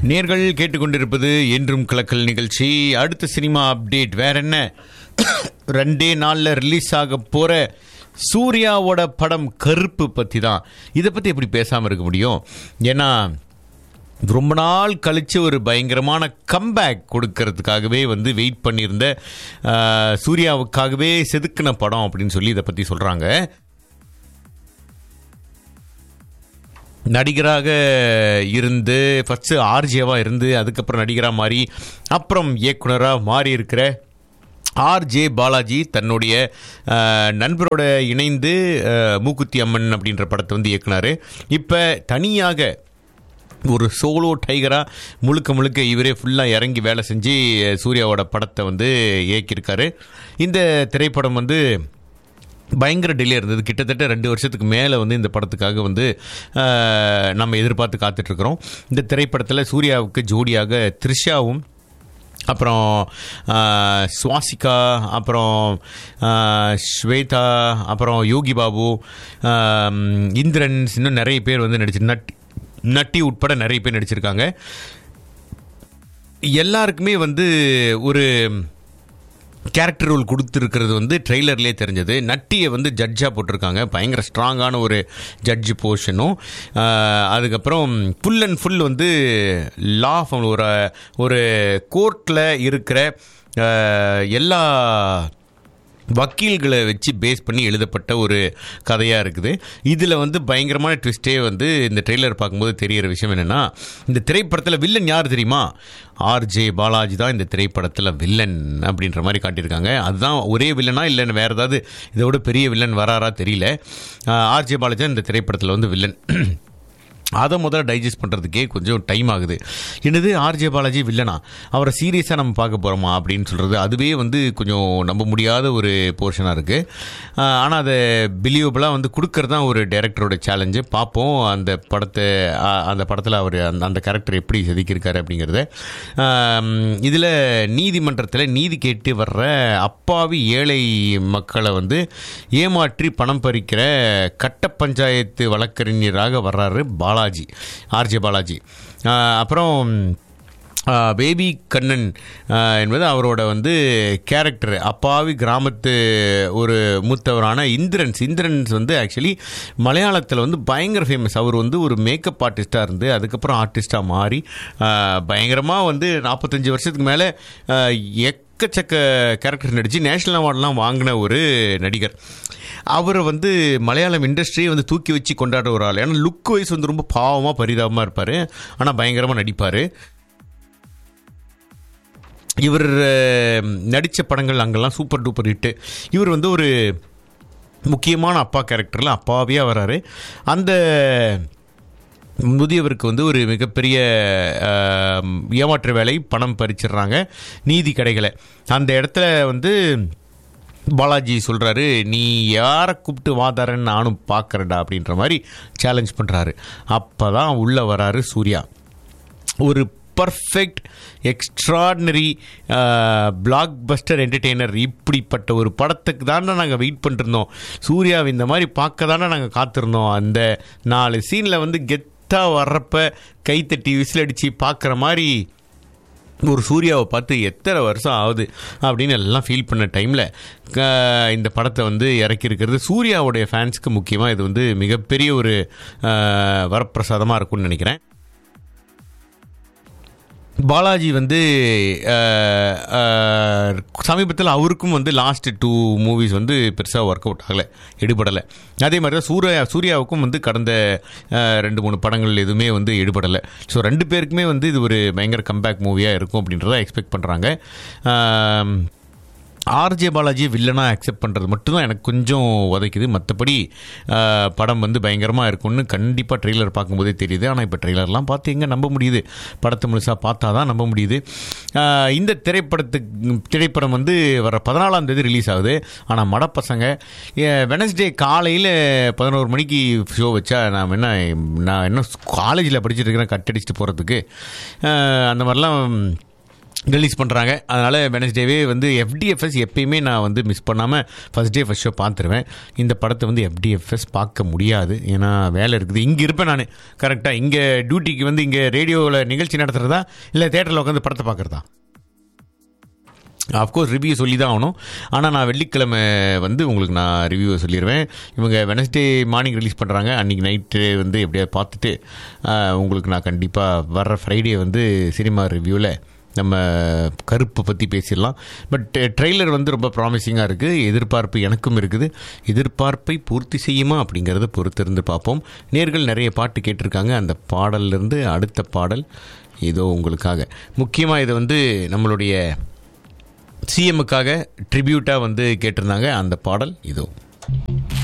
நேர்கள் கேட்டுக்கொண்டிருப்பது என்றும் கலக்கல் நிகழ்ச்சி அடுத்த சினிமா அப்டேட் வேற என்ன ரெண்டே நாளில் ரிலீஸ் ஆக போற சூர்யாவோட படம் கருப்பு பற்றி தான் இதை பற்றி எப்படி பேசாமல் இருக்க முடியும் ஏன்னா ரொம்ப நாள் கழிச்சு ஒரு பயங்கரமான கம்பேக் கொடுக்கறதுக்காகவே வந்து வெயிட் பண்ணியிருந்த ஆஹ், சூர்யாவுக்காகவே செதுக்கின படம் அப்படின்னு சொல்லி இதை பற்றி சொல்கிறாங்க நடிகராக இருந்து ஃபஸ்ட்டு ஆர்ஜேவாக இருந்து அதுக்கப்புறம் நடிகராக மாறி அப்புறம் இயக்குனராக மாறி இருக்கிற ஆர்ஜே பாலாஜி தன்னுடைய அஹ், நண்பரோட இணைந்து அஹ், மூக்குத்தி அம்மன் அப்படின்ற படத்தை வந்து இயக்குனார் இப்போ தனியாக ஒரு சோலோ டைகராக முழுக்க முழுக்க இவரே ஃபுல்லாக இறங்கி வேலை செஞ்சு அஹ், சூர்யாவோட படத்தை வந்து இயக்கியிருக்காரு இந்த திரைப்படம் வந்து பயங்கர டிலே இருந்தது கிட்டத்தட்ட ரெண்டு வருஷத்துக்கு மேலே வந்து இந்த படத்துக்காக வந்து அஹ், நம்ம எதிர்பார்த்து காத்துட்ருக்குறோம் இந்த திரைப்படத்தில் சூர்யாவுக்கு ஜோடியாக த்ரிஷாவும் அப்புறம் அஹ், சுவாசிகா அப்புறம் அஹ், ஸ்வேதா அப்புறம் யோகி பாபு அஹ், இந்திரன்ஸ் இன்னும் நிறைய பேர் வந்து நடிச்சு நட்டி நட்டி உட்பட நிறைய பேர் நடிச்சிருக்காங்க எல்லாருக்குமே வந்து ஒரு கேரக்டர் ரோல் கொடுத்துருக்கிறது வந்து ட்ரெய்லர்லேயே தெரிஞ்சது நட்டியை வந்து ஜட்ஜாக போட்டிருக்காங்க பயங்கர ஸ்ட்ராங்கான ஒரு ஜட்ஜ் போர்ஷனும் அதுக்கப்புறம் ஃபுல் அண்ட் ஃபுல் வந்து லா ஒரு ஒரு கோர்ட்டில் இருக்கிற ஆஹ், எல்லா வக்கீல்களை வச்சு பேஸ் பண்ணி எழுதப்பட்ட ஒரு கதையாக இருக்குது இதில் வந்து பயங்கரமான ட்விஸ்டே வந்து இந்த ட்ரெய்லர் பார்க்கும்போது தெரியிற விஷயம் என்னென்னா இந்த திரைப்படத்தில் வில்லன் யார் தெரியுமா ஆர்ஜே பாலாஜி தான் இந்த திரைப்படத்தில் வில்லன் அப்படின்ற மாதிரி காட்டியிருக்காங்க அதுதான் ஒரே வில்லனா இல்லைன்னு வேறு ஏதாவது இதை விட பெரிய வில்லன் வராரா தெரியல ஆர்ஜே பாலாஜி தான் இந்த திரைப்படத்தில் வந்து வில்லன் அதை முதல்ல டைஜஸ்ட் பண்ணுறதுக்கே கொஞ்சம் டைம் ஆகுது என்னது ஆர்ஜே பாலாஜி வில்லனா அவரை சீரியஸாக நம்ம பார்க்க போகிறோமா அப்படின்னு சொல்கிறது அதுவே வந்து கொஞ்சம் நம்ப முடியாத ஒரு போர்ஷனாக இருக்குது ஆனால் அதை பிலீவபிளாக வந்து கொடுக்கறது தான் ஒரு டைரக்டரோட சேலஞ்சு பார்ப்போம் அந்த படத்தை ஆஹ், அந்த படத்தில் அவர் அந்த அந்த கேரக்டர் எப்படி செதுக்கியிருக்காரு அப்படிங்கிறத இதில் நீதிமன்றத்தில் நீதி கேட்டு வர்ற அப்பாவி ஏழை மக்களை வந்து ஏமாற்றி பணம் பறிக்கிற கட்ட பஞ்சாயத்து வழக்கறிஞராக வர்றாரு பாலாஜி ஆர்ஜே பாலாஜி ஆஹ் அப்புறம் ஆஹ் பேபி கண்ணன் ஆஹ் என்பது அவரோட வந்து கேரக்டர் அப்பாவி கிராமத்து ஒரு மூத்தவரான இந்திரன்ஸ் இந்திரன்ஸ் வந்து ஆக்சுவலி மலையாளத்தில் வந்து பயங்கர ஃபேமஸ் அவர் வந்து ஒரு மேக்கப் ஆர்டிஸ்டாக இருந்து அதுக்கப்புறம் ஆர்டிஸ்டாக மாறி பயங்கரமாக வந்து நாற்பத்தஞ்சு வருஷத்துக்கு மேலே எக்கச்சக்க கேரக்டர் நடித்து நேஷ்னல் அவார்ட்லாம் வாங்கின ஒரு நடிகர் அவர் வந்து மலையாளம் இண்டஸ்ட்ரியை வந்து தூக்கி வச்சு கொண்டாடுற ஒரு ஆள் ஏன்னா லுக் வைஸ் வந்து ரொம்ப பாவமாக பரிதாபமாக இருப்பார் ஆனால் பயங்கரமாக நடிப்பார் இவர் நடித்த படங்கள் அங்கெல்லாம் சூப்பர் டூப்பர் ஹிட்டு இவர் வந்து ஒரு முக்கியமான அப்பா கேரக்டரில் அப்பாவியாக வராரு அந்த முதியவருக்கு வந்து ஒரு மிகப்பெரிய ஆஹ், ஏமாற்று வேலை பணம் பறிச்சிடுறாங்க நீதி கடைகளை அந்த இடத்துல வந்து பாலாஜி சொல்கிறாரு நீ யாரை கூப்பிட்டு வாதாரன்னு நானும் பார்க்குறேன்டா அப்படின்ற மாதிரி சேலஞ்ச் பண்ணுறாரு அப்போ தான் உள்ளே வராரு சூர்யா ஒரு perfect extraordinary blockbuster entertainer இப்படிப்பட்ட ஒரு படத்துக்கு தானே நாங்கள் வெயிட் பண்ணிருந்தோம் சூர்யாவை இந்த மாதிரி பார்க்க தானே நாங்கள் காத்திருந்தோம் அந்த நாலு சீனில் வந்து கெத்தாக வர்றப்ப கைத்தட்டி விசில் அடித்து பார்க்குற மாதிரி ஒரு சூர்யாவை பார்த்து எத்தனை வருஷம் ஆகுது அப்படின்னு எல்லாம் ஃபீல் பண்ண டைமில் இந்த படத்தை வந்து இறக்கியிருக்கிறது சூர்யாவுடைய ஃபேன்ஸ்க்கு முக்கியமாக இது வந்து மிகப்பெரிய ஒரு அஹ், வரப்பிரசாதமாக இருக்கும்னு நினைக்கிறேன் பாலாஜி வந்து சமீபத்தில் அவருக்கும் வந்து லாஸ்ட் டூ மூவிஸ் வந்து பெருசாக ஒர்க் அவுட் ஆகலை எடுபடலை அதே மாதிரி தான் சூர்யா சூர்யாவுக்கும் வந்து கடந்த அஹ், ரெண்டு மூணு படங்கள் எதுவுமே வந்து எடுபடலை ஸோ ரெண்டு பேருக்குமே வந்து இது ஒரு பயங்கர கம்பேக் மூவியாக இருக்கும் அப்படின்றத எக்ஸ்பெக்ட் பண்ணுறாங்க ஆர்ஜே பாலாஜி வில்லனாக அக்செப்ட் பண்ணுறது மட்டும்தான் எனக்கு கொஞ்சம் உதைக்குது மற்றபடி ஆஹ், படம் வந்து பயங்கரமாக இருக்கும்னு கண்டிப்பாக ட்ரெய்லர் பார்க்கும்போதே தெரியுது ஆனால் இப்போ ட்ரெய்லர்லாம் பார்த்து எங்கே நம்ப முடியுது படத்தை முழுசாக பார்த்தா தான் நம்ப முடியுது ஆஹ், இந்த திரைப்படத்துக்கு திரைப்படம் வந்து வர பதினாலாம் தேதி ரிலீஸ் ஆகுது ஆனால் மடப்பசங்க வெனஸ்டே காலையில் பதினோரு மணிக்கு ஷோ வச்சா நான் என்ன நான் என்ன காலேஜில் படிச்சுட்டு இருக்கிறேன் கட் அடிச்சுட்டு போகிறதுக்கு அந்த மாதிரிலாம் ரிலீஸ் பண்ணுறாங்க அதனால் வெனஸ்டேவே வந்து எஃப்டிஎஃப்எஸ் எப்பயுமே நான் வந்து மிஸ் பண்ணாமல் ஃபஸ்ட் டே ஃபஸ்ட் ஷோ பார்த்துருவேன் இந்த படத்தை வந்து எஃப்டிஎஃப்எஸ் பார்க்க முடியாது ஏன்னா வேலை இருக்குது இங்கே இருப்பேன் நான் கரெக்டாக இங்கே டியூட்டிக்கு வந்து இங்கே ரேடியோவில் நிகழ்ச்சி நடத்துகிறதா இல்லை தேட்டரில் உட்காந்து படத்தை பார்க்குறதா அஃப்கோர்ஸ் ரிவ்யூ சொல்லி தான் ஆகணும் ஆனால் நான் வெள்ளிக்கிழமை வந்து உங்களுக்கு நான் ரிவ்யூவை சொல்லிடுவேன் இவங்க வெனஸ்டே மார்னிங் ரிலீஸ் பண்ணுறாங்க அன்றைக்கி நைட்டு வந்து எப்படியாவது பார்த்துட்டு ஆஹ், உங்களுக்கு நான் கண்டிப்பாக வர்ற ஃப்ரைடே வந்து சினிமா ரிவ்யூவில் நம்ம கருப்பை பற்றி பேசிடலாம் பட் ட்ரெய்லர் வந்து ரொம்ப ப்ராமிசிங்காக இருக்குது எதிர்பார்ப்பு எனக்கும் இருக்குது எதிர்பார்ப்பை பூர்த்தி செய்யுமா அப்படிங்கிறத பொறுத்திருந்து பார்ப்போம் நேர்கள் நிறைய பாட்டு கேட்டிருக்காங்க அந்த பாடல்லேருந்து அடுத்த பாடல் ஏதோ உங்களுக்காக முக்கியமாக இது வந்து நம்மளுடைய சிஎம்முக்காக ட்ரிபியூட்டாக வந்து கேட்டிருந்தாங்க அந்த பாடல் இதோ